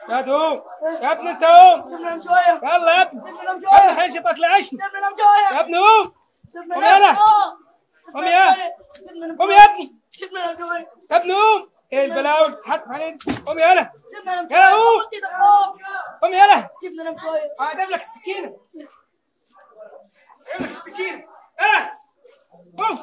يا دوم يا ابني انت قوم سيبنا ننام شويه يلا يا ابني سيبنا ننام يا ابني شويه هينشف اكل عيشنا سيبنا ننام شويه يا ابني قوم سيبنا قوم ننام يلا. شوية. قوم يا سيبنا ننام قوم يا ابني سيبنا ننام شويه يا ابني قوم ايه البلاوي اللي بتتحط علينا قوم يلا سيبنا ننام يا شويه قوم. حط ايدك فوق. قوم يلا سيبنا ننام شويه هقدم لك السكينه اجيب لك السكينه يلا قوم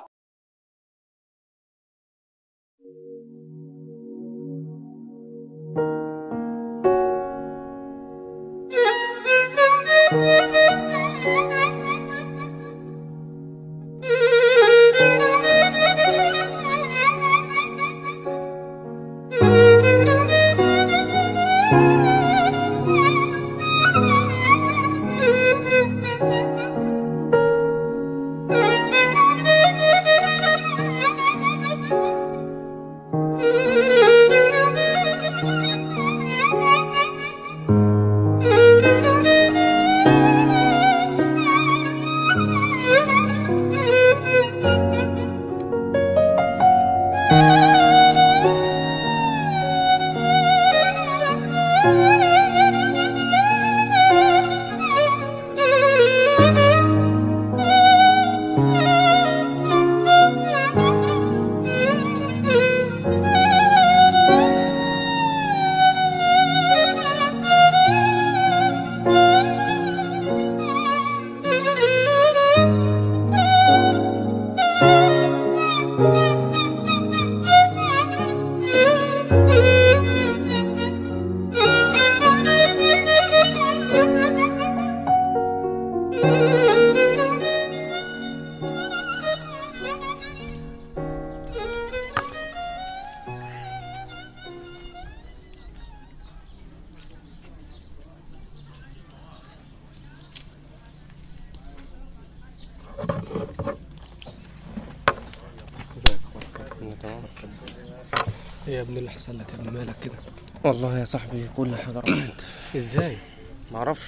ايه يا ابني اللي حصل لك يا ابني مالك كده والله يا صاحبي كل حاجة راحت ازاي معرفش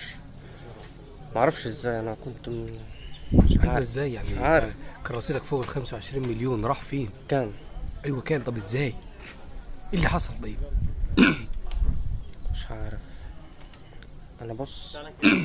معرفش ازاي انا كنت م... مش عارف. ازاي يعني مش أنت عارف. كان رصيدك فوق ال 25 مليون راح فين كان ايوه كان طب ازاي ايه اللي حصل طيب مش عارف انا بص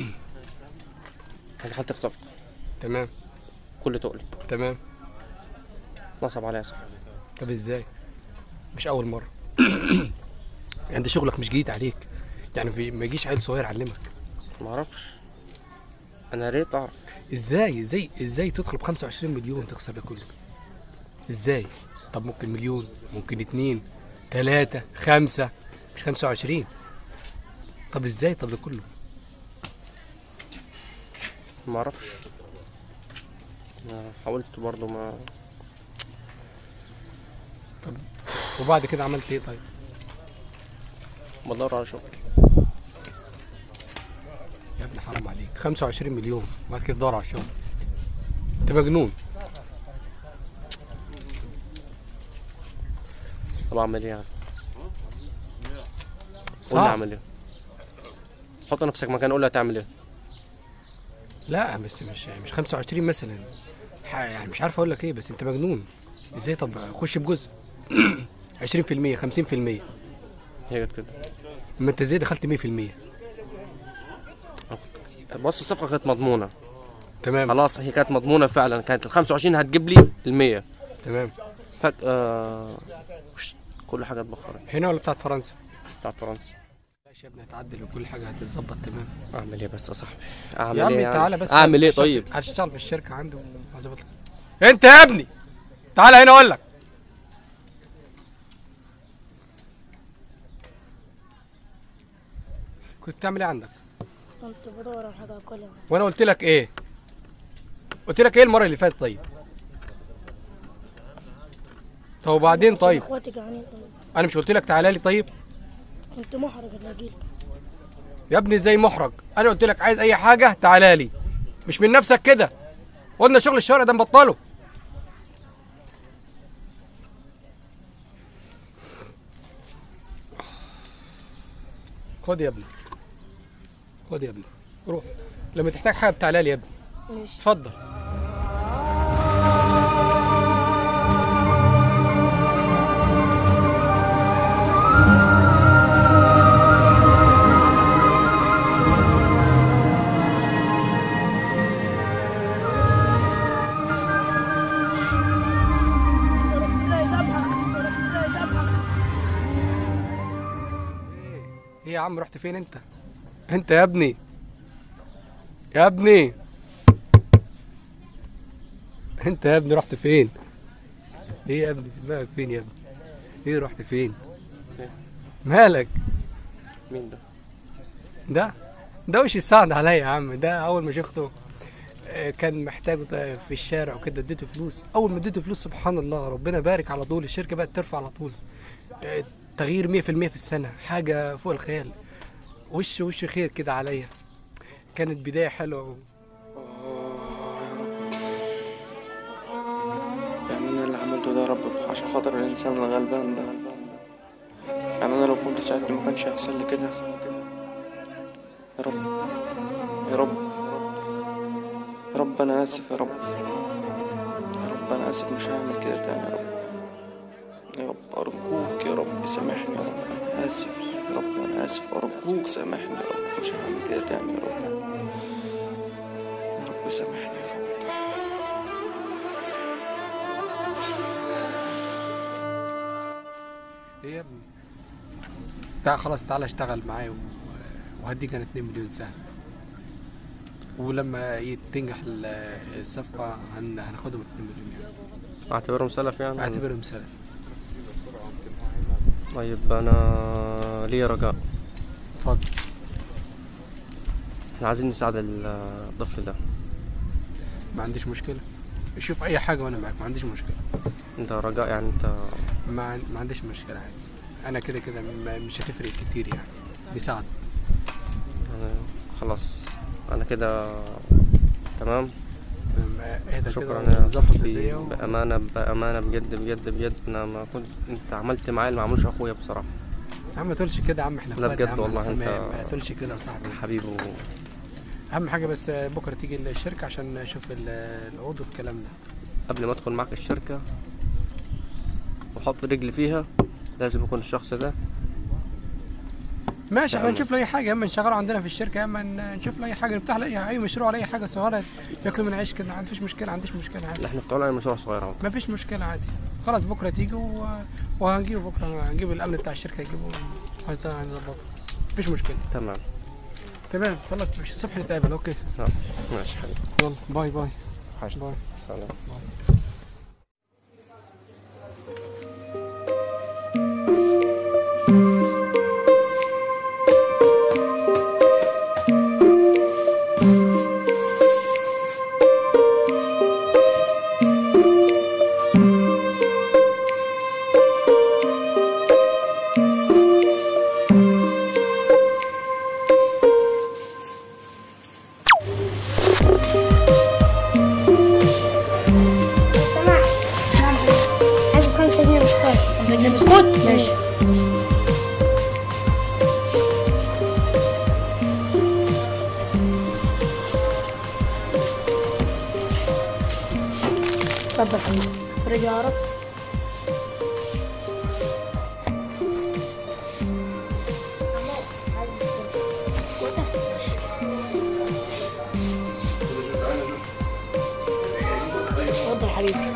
انا دخلت في صفقة تمام كل تقلي تمام نصب عليا صاحبي طب ازاي مش اول مره يعني ده شغلك مش جديد عليك يعني في ما يجيش عيل صغير يعلمك معرفش انا ريت اعرف ازاي ازاي ازاي تدخل ب 25 مليون تخسر ده كله ازاي طب ممكن مليون ممكن اتنين تلاتة خمسة مش 25 طب ازاي طب ده كله معرفش أنا حاولت برضو ما وبعد كده عملت ايه طيب بدور على شغل يا ابني حرام عليك 25 مليون وبعد كده تدور على الشغل انت مجنون طب اعمل ايه يعني قول لي صعب اعمل ايه حط نفسك مكان قول لي هتعمل ايه لا بس مش مش 25 مثلا ح- يعني مش عارف اقول لك ايه بس انت مجنون ازاي طب خش بجزء 20% 50% هي جت كده اما انت ازاي دخلت 100% بص الصفقه كانت مضمونه تمام خلاص هي كانت مضمونه فعلا كانت ال 25 هتجيب لي ال 100 تمام فجاه وش- كل حاجه اتبخرت هنا ولا بتاعت فرنسا؟ بتاعت فرنسا ماشي يا ابني هتعدل وكل حاجه هتتظبط تمام اعمل ايه بس يا صاحبي اعمل يا ايه عمي يعني؟ تعالى بس اعمل ايه هتشتغل- طيب هتشتغل في الشركه عندي وهظبط لك انت يا ابني تعالى هنا اقول لك كنت بتعمل ايه عندك؟ كنت بدور على حاجه اكلها وانا قلت لك ايه؟ قلت لك ايه المره اللي فاتت طيب؟ طب وبعدين طيب اخواتي جعانين طيب انا مش قلت لك تعالى لي طيب؟ كنت محرج اللي اجيلك يا ابني ازاي محرج؟ انا قلت لك عايز اي حاجه تعالى لي مش من نفسك كده قلنا شغل الشوارع ده نبطله خد يا ابني خد يا ابني روح لما تحتاج حاجه تعالى لي يا ابني ماشي اتفضل عم رحت فين انت انت يا ابني يا ابني انت يا ابني رحت فين ايه يا ابني دماغك فين يا ابني ايه رحت فين مالك مين ده؟ ده ده وش يساعد عليا يا عم ده اول ما شفته آه، كان محتاجه ت- في الشارع وكده اديته فلوس اول ما اديته فلوس سبحان الله ربنا بارك على طول الشركه بقت ترفع على طول آه، تغيير 100% في السنه حاجه فوق الخيال وش وش خير كده عليا كانت بدايه حلوه يعني انا اللي عملته ده يا رب عشان خاطر الانسان الغلبان ده يعني انا لو كنت ساعدته ما كانش هيحصل لي كده يا رب يا رب يا رب انا اسف يا رب يا رب انا اسف مش هعمل كده تاني يا رب يا رب ارجوك يا رب سامحني يا رب انا اسف يا رب انا اسف ارجوك سامحني يا رب مش هعمل كده تاني يا رب يا رب سامحني يا رب ايه يا ابني تعال خلاص تعالى اشتغل معايا و- وهديك انا 2 مليون سهم ولما ي- تنجح ال- الصفقه هن- هناخدهم 2 مليون يعني اعتبرهم سلف يعني اعتبرهم سلف طيب انا ليا رجاء اتفضل احنا عايزين نساعد ال- الطفل ده ما عنديش مشكله شوف اي حاجه وانا معاك ما عنديش مشكله انت رجاء يعني انت ما, عن- ما عنديش مشكله عادي انا كده كده ما- مش هتفرق كتير يعني بيساعد أنا خلاص انا كده تمام اهدى شكرا كده يا وظبط صاحبي الدنيا و- بامانه بامانه بجد بجد بجد انا ما كنت انت عملت معايا اللي ما عملوش اخويا بصراحه يا عم ما تقولش كده يا عم احنا لا اخوات يا بجد عم، والله أحسن ما- أنت- ما تقولش كده يا صاحبي حبيبي و... اهم حاجه بس بكره تيجي الشركه عشان نشوف ال- العقود والكلام ده قبل ما ادخل معاك الشركه واحط رجلي فيها لازم يكون الشخص ده ماشي احنا تمام. نشوف له اي حاجه يا اما نشغله عندنا في الشركه يا اما ن- نشوف له اي حاجه نفتح له اي اي مشروع ولا اي حاجه صغيره ياكلوا من عيش كده ما فيش مشكله ما عنديش مشكله عادي اللي احنا فتحوا له مشروع صغير اهو ما فيش مشكله عادي خلاص بكره تيجي و... وهنجيبه بكره هنجيب الامن بتاع الشركه يجيبه هنظ- هنظبطه مفيش مشكله تمام تمام خلاص مش الصبح نتقابل اوكي آه، ماشي حبيبي يلا باي باي حاجة باي سلام لو سمحت عايز خمسة جنيه بسكوت خمسة جنيه بسكوت ماشي اتفضل حبيبي فرج يا عرب اتفضل حبيبي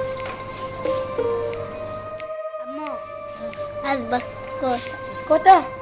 عمو عايز بسكوت بسكوتة